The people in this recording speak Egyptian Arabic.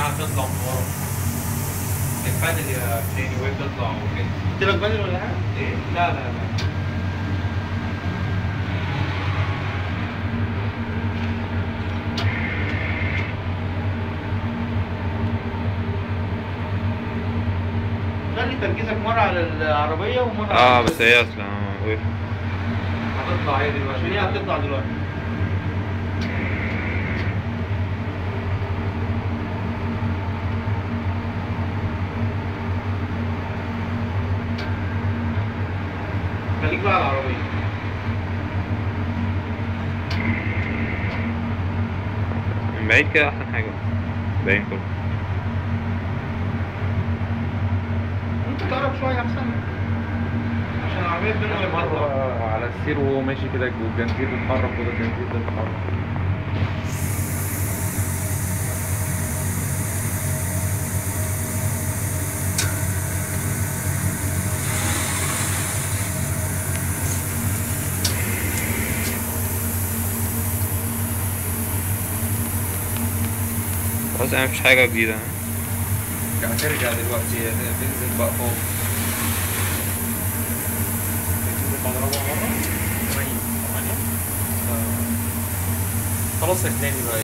هتطلع من ورا البادل يا تاني وهي بتطلع وكده قلت لك بدل ولا حاجه؟ ايه لا لا لا خلي تركيزك مره على العربيه ومره اه على بس هي اصلا آه، وقفت. هتطلع هي دلوقتي عشان هي هتطلع دلوقتي خليك بقى على العربيه من بعيد كده احسن حاجة باين كله ممكن تقرب شويه احسن عشان العربيه تبان وهي بتطلع هو على السير وهو ماشي كده والجنزير بيتحرك وده الجنزير بيتحرك خلاص انا مفيش حاجة جديدة هترجع دلوقتي تنزل بقى فوق تنزل بعد ربع مرة ثمانية ثمانية خلاص يا تاني بقى